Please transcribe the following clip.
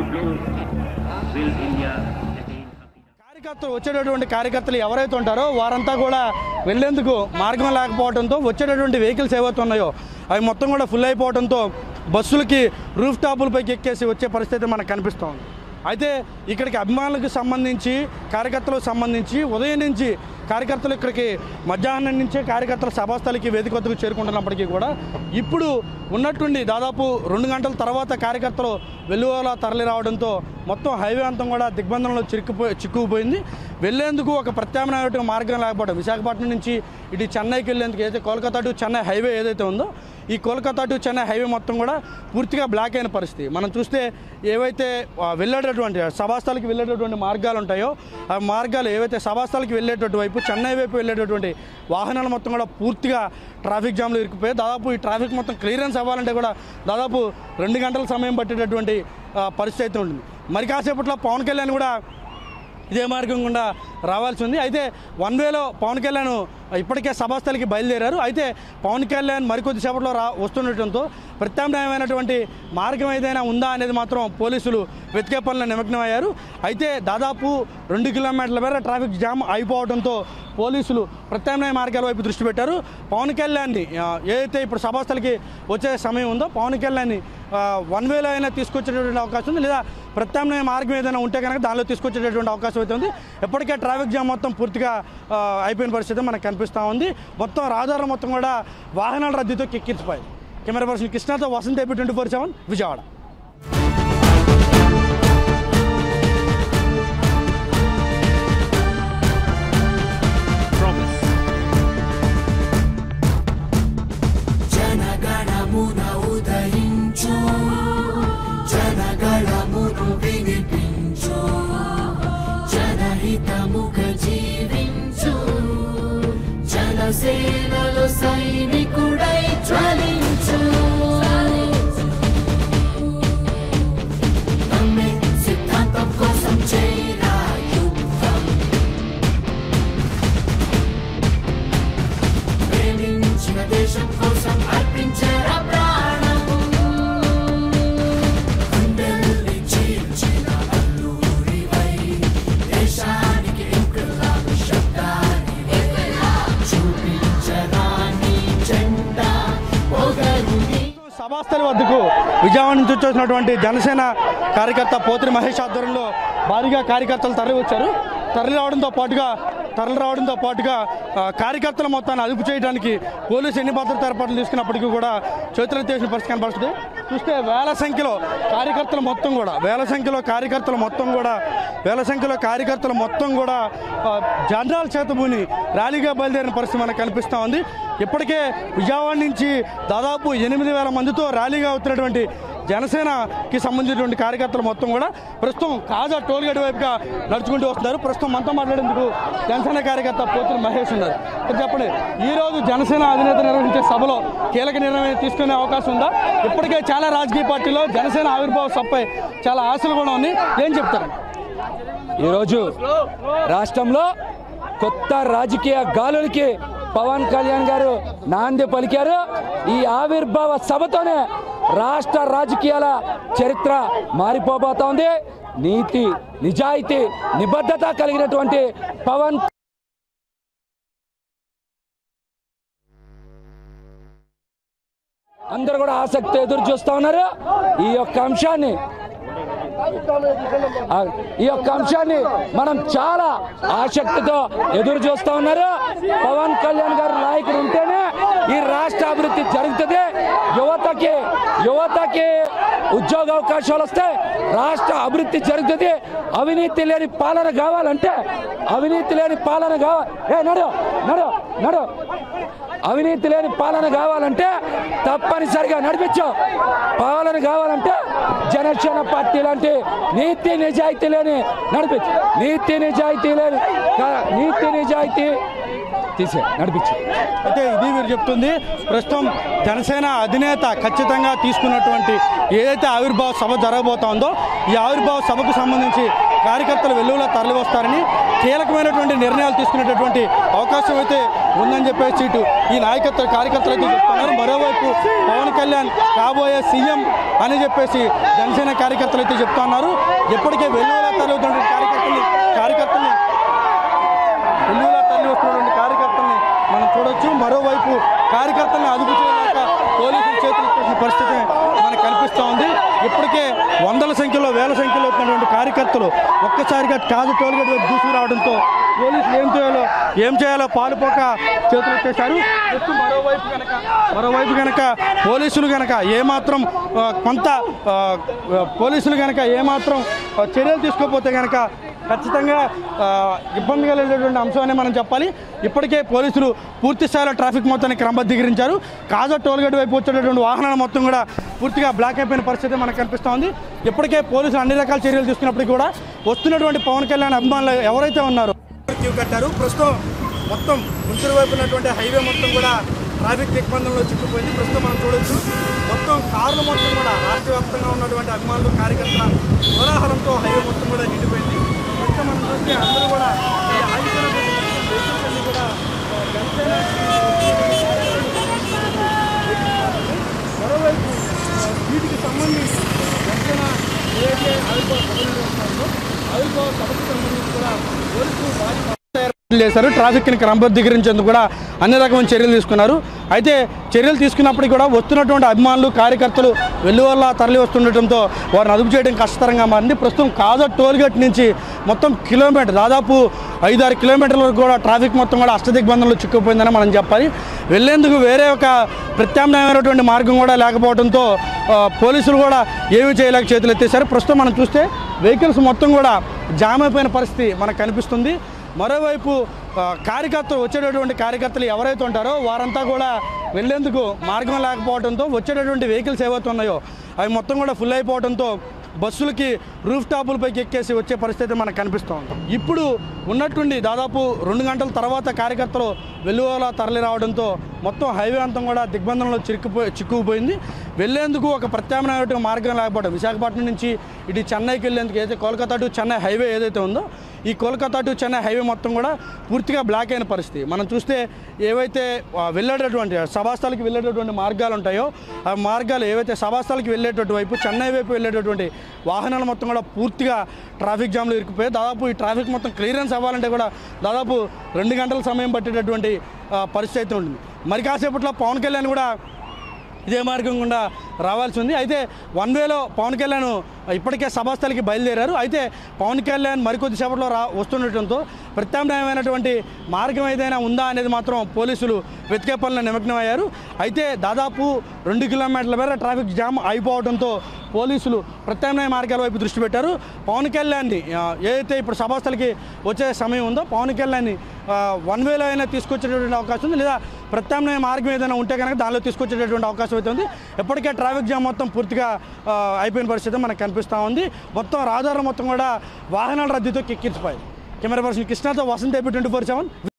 blow will India attain happiness. కార్యకర్తలు వచ్చేటటువంటి కార్యకర్తలు ఎవరైతే ఉంటారో వారంతా కూడా వెళ్లేందుకు మార్గం లేకపోవడంతో వచ్చేటటువంటి వెహికల్స్ ఏవైతే ఉన్నాయో అవి మొత్తం కూడా ఫుల్ అయిపోవడంతో బస్సులకి రూఫ్ టాపులపైకి ఎక్కేసి వచ్చే పరిస్థితి మనకు కనిపిస్తోంది అయితే ఇక్కడికి అభిమానులకు సంబంధించి కార్యకర్తలకు సంబంధించి ఉదయం నుంచి కార్యకర్తలు ఇక్కడికి మధ్యాహ్నం నుంచే కార్యకర్తల సభాస్థలికి వేదిక వద్దకు చేరుకుంటున్నప్పటికీ కూడా ఇప్పుడు ఉన్నట్టుండి దాదాపు రెండు గంటల తర్వాత కార్యకర్తలు వెల్లువలా తరలి రావడంతో మొత్తం హైవే అంతా కూడా దిగ్బంధంలో చిక్కుపోయి చిక్కుకుపోయింది వెళ్లేందుకు ఒక ప్రత్యామ్నాయ మార్గం లేకపోవడం విశాఖపట్నం నుంచి ఇటు చెన్నైకి వెళ్ళేందుకు ఏదైతే కోల్కతా టు చెన్నై హైవే ఏదైతే ఉందో ఈ కోల్కతా టు చెన్నై హైవే మొత్తం కూడా పూర్తిగా బ్లాక్ అయిన పరిస్థితి మనం చూస్తే ఏవైతే ఆ, వెళ్ళేటటువంటి సభాస్థలకి వెళ్ళేటటువంటి మార్గాలు ఉంటాయో ఆ మార్గాలు ఏవైతే సభాస్థలకి వెళ్ళేటటువంటి వైపు చెన్నై వైపు వెళ్ళేటటువంటి వాహనాలు మొత్తం కూడా పూర్తిగా ట్రాఫిక్ జామ్లో ఇరుక్కుపోయి దాదాపు ఈ ట్రాఫిక్ మొత్తం క్లియరెన్స్ అవ్వాలంటే కూడా దాదాపు రెండు గంటల సమయం పట్టేటటువంటి ఆ, పరిస్థితి అయితే ఉంటుంది మరి కాసేపట్లో పవన్ కళ్యాణ్ కూడా ఇదే మార్గం గుండా రావాల్సి ఉంది అయితే వన్ వేలో పవన్ కళ్యాణ్ ఇప్పటికే సభాస్థలికి బయలుదేరారు అయితే పవన్ కళ్యాణ్ మరికొద్ది సేపట్లో రా వస్తుండటంతో ప్రత్యామ్నాయమైనటువంటి మార్గం ఏదైనా ఉందా అనేది మాత్రం పోలీసులు వెతికే పనులు నిమగ్నమయ్యారు అయితే దాదాపు రెండు కిలోమీటర్ల మేర ట్రాఫిక్ జామ్ అయిపోవడంతో పోలీసులు ప్రత్యామ్నాయ మార్గాల వైపు దృష్టి పెట్టారు పవన్ కళ్యాణ్ని ఆ, ఏదైతే ఇప్పుడు సభాస్థలికి వచ్చే సమయం ఉందో పవన్ కళ్యాణ్ని ఆ, వన్ వేలో అయినా తీసుకొచ్చేటటువంటి అవకాశం ఉంది లేదా ప్రత్యామ్నాయ మార్గం ఏదైనా ఉంటే కనుక దానిలో తీసుకొచ్చేటటువంటి అవకాశం అయితే ఉంది ఎప్పటికే ట్రాఫిక్ జామ్ మొత్తం పూర్తిగా ఆ, అయిపోయిన పరిస్థితి మనకు కనిపిస్తూ ఉంది మొత్తం రహదారులు మొత్తం కూడా వాహనాల రద్దీతో కిక్కించిపోయాయి కెమెరా పర్సన్ కృష్ణతో Vasanth A P twenty four seven Vijayawada Promise. జనగణమున ఉదయించు జనగణమును వినిపించు జనహితముగ జీవించు జనసేనలో సైనికుడై జ్వలించు నమ్మే సిద్ధాంతం కోసం చేరా యుద్ధం ప్రేమించిన దేశం కోసం అర్పించరా ప్రాణము గుండెల్ని చీల్చిన అల్లూరివై దేశానికి ఇంకలాబ్ శబ్దాన్ని చూపించరా నీ జెండా పొగరుని సభాస్థలి వద్దకు విజయవాడ నుంచి వచ్చేసినటువంటి జనసేన కార్యకర్త పోతిరి మహేష్ ఆధ్వర్యంలో భారీగా కార్యకర్తలు తరలి వచ్చారు తరలి రావడంతో పాటుగా తరలి రావడంతో పాటుగా ఆ, కార్యకర్తల మొత్తాన్ని అదుపు చేయడానికి పోలీసు ఎన్ని భద్రతా ఏర్పాట్లు తీసుకున్నప్పటికీ కూడా చేతులు తీసిన పరిస్థితి కనపడుతుంది చూస్తే వేల సంఖ్యలో కార్యకర్తలు మొత్తం కూడా వేల సంఖ్యలో కార్యకర్తలు మొత్తం కూడా వేల సంఖ్యలో కార్యకర్తలు మొత్తం కూడా ఆ, జెండాల చేతబూని ర్యాలీగా బయలుదేరిన పరిస్థితి మనకు కనిపిస్తూ ఉంది ఇప్పటికే విజయవాడ నుంచి దాదాపు ఎనిమిది వేల మందితో ర్యాలీగా అవుతున్నటువంటి జనసేనకి సంబంధించినటువంటి కార్యకర్తలు మొత్తం కూడా ప్రస్తుతం కాజా టోల్గేట్ వైపుగా నడుచుకుంటూ వస్తున్నారు ప్రస్తుతం మనతో మాట్లాడేందుకు జనసేన కార్యకర్త పోతుల మహేష్ ఉన్నారు ఇప్పుడు చెప్పండి ఈ రోజు జనసేన అధినేత నిర్వహించే సభలో కీలక నిర్ణయం తీసుకునే అవకాశం ఉందా ఇప్పటికే చాలా రాజకీయ పార్టీలో జనసేన ఆవిర్భావ సభపై చాలా ఆశలు కూడా ఉన్నాయి ఏం చెప్తారు ఈరోజు రాష్ట్రంలో కొత్త రాజకీయ గాలులకి పవన్ కళ్యాణ్ గారు నాంది పలికారు ఈ ఆవిర్భావ సభతోనే రాష్ట్ర రాజకీయాల చరిత్ర మారిపోబోతోంది నీతి నిజాయితీ నిబద్ధత కలిగినటువంటి పవన్ అందరూ కూడా ఆసక్తి ఎదురు చూస్తా ఉన్నారు ఈ యొక్క అంశాన్ని ఆ, ఈ యొక్క అంశాన్ని మనం చాలా ఆసక్తితో ఎదురు చూస్తా ఉన్నారు పవన్ కళ్యాణ్ గారు నాయకుడు ఉంటేనే ఈ రాష్ట్ర అభివృద్ధి జరుగుతుంది యువతకి యువతకి ఉద్యోగ అవకాశాలు వస్తాయి రాష్ట్ర అభివృద్ధి జరుగుతుంది అవినీతి లేని పాలన కావాలంటే అవినీతి లేని పాలన కావాలి ఏ నడు నడు నడు అవినీతి లేని పాలన కావాలంటే తప్పనిసరిగా నడిపించు పాలన కావాలంటే జనసేన పార్టీ లాంటి నీతి నిజాయితీ లేని నడిపించు నీతి నిజాయితీ లేని కా- నీతి నిజాయితీ తీసే నడిపించు అయితే ఇది మీరు చెప్తుంది ప్రస్తుతం జనసేన అధినేత ఖచ్చితంగా తీసుకున్నటువంటి ఏదైతే ఆవిర్భావ సభ జరగబోతోందో ఈ ఆవిర్భావ సభకు సంబంధించి కార్యకర్తలు వెల్లువలో తరలి వస్తారని కీలకమైనటువంటి నిర్ణయాలు తీసుకునేటటువంటి అవకాశం అయితే ఉందని చెప్పేసి ఇటు ఈ నాయకత్వ కార్యకర్తలు అయితే చెప్తున్నారు మరోవైపు పవన్ కళ్యాణ్ కాబోయే సీఎం అని చెప్పేసి జనసేన కార్యకర్తలు అయితే చెప్తున్నారు ఇప్పటికే వెల్లువలో తరలివటువంటి కార్యకర్తల్ని కార్యకర్తల్ని వెల్లువలో తరలి వస్తున్నటువంటి కార్యకర్తల్ని మనం చూడొచ్చు మరోవైపు కార్యకర్తల్ని అదుపు చేయలేక పోలీసుల చేతులు ఇచ్చేసిన పరిస్థితి మనకు కనిపిస్తూ ఉంది ఇప్పటికే వందల సంఖ్యలో వేల సంఖ్యలో వచ్చినటువంటి కార్యకర్తలు ఒక్కసారిగా కాదు టోల్గేట్ వైపు దూసుకురావడంతో పోలీసులు ఏం చేయాలో ఏం చేయాలో పాలుపోక చేతులు ఎత్తేశారు ప్రస్తుతం మరోవైపు కనుక మరోవైపు కనుక పోలీసులు కనుక ఏమాత్రం ఆ, కొంత ఆ, పోలీసులు కనుక ఏమాత్రం ఆ, చర్యలు తీసుకోకపోతే కనుక ఖచ్చితంగా ఆ, ఇబ్బంది కలిగేటువంటి అంశమని మనం చెప్పాలి ఇప్పటికే పోలీసులు పూర్తి స్థాయిలో ట్రాఫిక్ మొత్తాన్ని క్రమబద్ధీకరించారు కాజా టోల్గేట్ వైపు వచ్చేటటువంటి వాహనాల మొత్తం కూడా పూర్తిగా బ్లాక్ అయిపోయిన పరిస్థితి మనకు కనిపిస్తూ ఉంది ఇప్పటికే పోలీసులు అన్ని రకాల చర్యలు తీసుకున్నప్పటికీ కూడా వస్తున్నటువంటి పవన్ కళ్యాణ్ అభిమానులు ఎవరైతే ఉన్నారో క్యూ కట్టారు ప్రస్తుతం మొత్తం గుంటూరు వైపు ఉన్నటువంటి హైవే మొత్తం కూడా ట్రాఫిక్ దిగ్బంధంలో చిక్కుపోయింది ప్రస్తుతం మనం చూడొచ్చు మొత్తం కార్లు మొత్తం కూడా రాష్ట్ర వ్యాప్తంగా ఉన్నటువంటి అభిమానులు కార్యకర్తల కోలాహలంతో హైవే మొత్తం కూడా నిండిపోయింది ప్రస్తుతం మనం చూస్తే అందరూ కూడా ఈ ఆగిపోయినటువంటి vehicles అన్ని కూడా ఆ, జనసేన మరోవైపు ఆ, వీటికి సంబంధించి జనసేన ఏదైతే ఆవిర్భావ సభ నిర్వహిస్తున్నారో ఆవిర్భావ సభకు సంబంధించి కూడా పోలీసులు భారీ ఏర్పాట్లు చేశారు ట్రాఫిక్ని క్రమబద్ధీకరించేందుకు కూడా అన్ని రకమైన చర్యలు తీసుకున్నారు అయితే చర్యలు తీసుకున్నప్పటికీ కూడా వస్తున్నటువంటి అభిమానులు కార్యకర్తలు వెల్లువల్ల తరలి వస్తుండటంతో వారిని అదుపు చేయడం కష్టతరంగా మారింది ప్రస్తుతం కాజా టోల్గేట్ నుంచి మొత్తం కిలోమీటర్ దాదాపు ఐదారు కిలోమీటర్ల వరకు కూడా ట్రాఫిక్ మొత్తం కూడా అష్టదిగ్బంధంలో చిక్కుపోయిందని మనం చెప్పాలి వెళ్లేందుకు వేరే ఒక ప్రత్యామ్నాయమైనటువంటి మార్గం కూడా లేకపోవడంతో ఆ, పోలీసులు కూడా ఏమీ చేయలేక చేతులు ఎత్తేసారు ప్రస్తుతం మనం చూస్తే వెహికల్స్ మొత్తం కూడా జామ్ అయిపోయిన పరిస్థితి మనకు కనిపిస్తుంది మరోవైపు ఆ, కార్యకర్తలు వచ్చేటటువంటి కార్యకర్తలు ఎవరైతే ఉంటారో వారంతా కూడా వెళ్ళేందుకు మార్గం లేకపోవడంతో వచ్చేటటువంటి వెహికల్స్ ఏవైతే ఉన్నాయో అవి మొత్తం కూడా ఫుల్ అయిపోవడంతో బస్సులకి రూఫ్ టాపులపైకి ఎక్కేసి వచ్చే పరిస్థితి మనకు కనిపిస్తోంది ఇప్పుడు ఉన్నట్టుండి దాదాపు రెండు గంటల తర్వాత కార్యకర్తలు వెల్లువలా తరలి రావడంతో మొత్తం హైవే అంతా కూడా దిగ్బంధంలో చిక్కుపోయి చిక్కుకుపోయింది వెళ్లేందుకు ఒక ప్రత్యామ్నాయ మార్గం లేకపోవడం విశాఖపట్నం నుంచి ఇటు చెన్నైకి వెళ్ళేందుకు ఏదైతే కోల్కతా టు చెన్నై హైవే ఏదైతే ఉందో ఈ కోల్కతా టు చెన్నై హైవే మొత్తం కూడా పూర్తిగా బ్లాక్ అయిన పరిస్థితి మనం చూస్తే ఏవైతే ఆ, వెళ్ళేటటువంటి సభాస్థలకి వెళ్ళేటటువంటి మార్గాలు ఉంటాయో ఆ మార్గాలు ఏవైతే సభాస్థలకి వెళ్ళేటటువంటి వైపు చెన్నై వైపు వెళ్ళేటటువంటి వాహనాలు మొత్తం కూడా పూర్తిగా ట్రాఫిక్ జామ్లో ఇరుక్కుపోయి దాదాపు ఈ ట్రాఫిక్ మొత్తం క్లియరెన్స్ అవ్వాలంటే కూడా దాదాపు రెండు గంటల సమయం పట్టేటటువంటి ఆ, పరిస్థితి అయితే ఉంటుంది మరి కాసేపట్లో పవన్ కళ్యాణ్ కూడా ఇదే మార్గం గుండా రావాల్సి ఉంది అయితే వన్ వేలో పవన్ కళ్యాణ్ ఇప్పటికే సభాస్థలికి బయలుదేరారు అయితే పవన్ కళ్యాణ్ మరికొద్ది సేపట్లో రా వస్తుండటంతో ప్రత్యామ్నాయమైనటువంటి మార్గం ఏదైనా ఉందా అనేది మాత్రం పోలీసులు వెతికే పనులు నిమగ్నమయ్యారు అయితే దాదాపు రెండు కిలోమీటర్ల మేర ట్రాఫిక్ జామ్ అయిపోవడంతో పోలీసులు ప్రత్యామ్నాయ మార్గాల వైపు దృష్టి పెట్టారు పవన్ కళ్యాణ్ని ఆ, ఏదైతే ఇప్పుడు సభాస్థలికి వచ్చే సమయం ఉందో పవన్ కళ్యాణ్ని ఆ, వన్ వేలో అయినా తీసుకొచ్చేటటువంటి అవకాశం ఉంది లేదా ప్రత్యామ్నాయ మార్గం ఏదైనా ఉంటే కనుక దానిలో తీసుకొచ్చేటటువంటి అవకాశం అయితే ఉంది ఇప్పటికే ట్రాఫిక్ జామ్ మొత్తం పూర్తిగా ఆ, అయిపోయిన పరిస్థితి మనకు కనిపిస్తూ ఉంది మొత్తం రహదారులు మొత్తం కూడా వాహనాల రద్దీతో కిక్కిరిచిపోయి కెమెరా పర్సన్ కృష్ణతో Vasanth A P twenty four seven